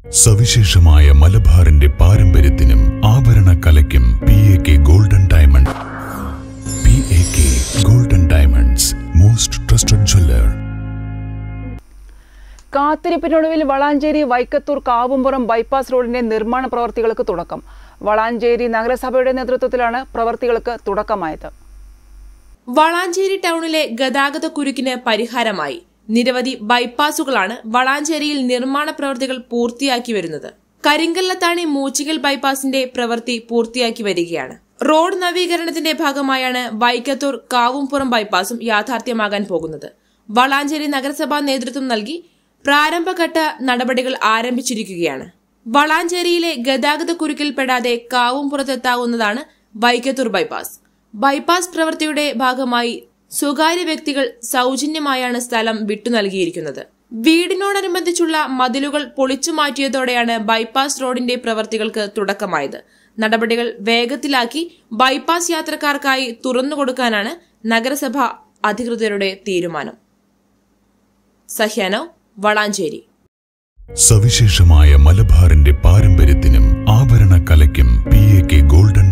സവിശേഷമായ മലബാറിന്റെ പാരമ്പര്യത്തിനും ആഭരണ കലയ്ക്കും P A K golden diamond P A K golden diamonds most trusted jeweller കാത്തിരിപ്പിനൊടുവിൽ വളാഞ്ചേരി വൈക്കത്തൂർ കാവുംപുറം ബൈപ്പാസ് റോഡിന്റെ നിർമ്മാണ പ്രവർത്തികൾക്ക് തുടക്കം വളാഞ്ചേരി നഗരസഭയുടെ നേതൃത്വത്തിലാണ് പ്രവർത്തികൾക്ക് തുടക്കമായത് വളാഞ്ചേരി ടൗണിലെ ഗതാഗത കുരുക്കിന് പരിഹാരമായി നിരവധി ബൈപ്പാസുകളാണ് വളാഞ്ചേരിയിൽ നിർമ്മാണ പ്രവൃത്തികൾ പൂർത്തിയാക്കി വരുന്നത് കരിങ്കല്ലത്താണി മൂച്ചിക്കൽ ബൈപ്പാസിന്റെ പ്രവൃത്തി പൂർത്തിയാക്കി വരികയാണ് റോഡ് നവീകരണത്തിന്റെ ഭാഗമായാണ് വൈക്കത്തൂർ കാവുംപുറം ബൈപ്പാസും യാഥാർത്ഥ്യമാകാൻ പോകുന്നത് വളാഞ്ചേരി നഗരസഭാ നേതൃത്വം നൽകി പ്രാരംഭഘട്ട നടപടികൾ ആരംഭിച്ചിരിക്കുകയാണ് വളാഞ്ചേരിയിലെ ഗതാഗത കുരുക്കിൽപ്പെടാതെ കാവുംപുറത്തെത്താവുന്നതാണ് വൈക്കത്തൂർ ബൈപ്പാസ് ബൈപ്പാസ് പ്രവൃത്തിയുടെ ഭാഗമായി സ്വകാര്യ വ്യക്തികൾ സൗജന്യമായാണ് സ്ഥലം വിട്ടു നൽകിയിരിക്കുന്നത് വീടിനോടനുബന്ധിച്ചുള്ള മതിലുകൾ പൊളിച്ചു മാറ്റിയതോടെയാണ് ബൈപ്പാസ് റോഡിന്റെ പ്രവൃത്തികൾക്ക് തുടക്കമായത് നടപടികൾ വേഗത്തിലാക്കി ബൈപ്പാസ് യാത്രക്കാർക്കായി തുറന്നുകൊടുക്കാനാണ് നഗരസഭ അധികൃതരുടെ തീരുമാനം സഹ്യാനോ വളാഞ്ചേരി സവിശേഷമായ മലബാറിന്റെ പാരമ്പര്യത്തിനും ആഭരണ കലയ്ക്കും പി എ കെ ഗോൾഡൻ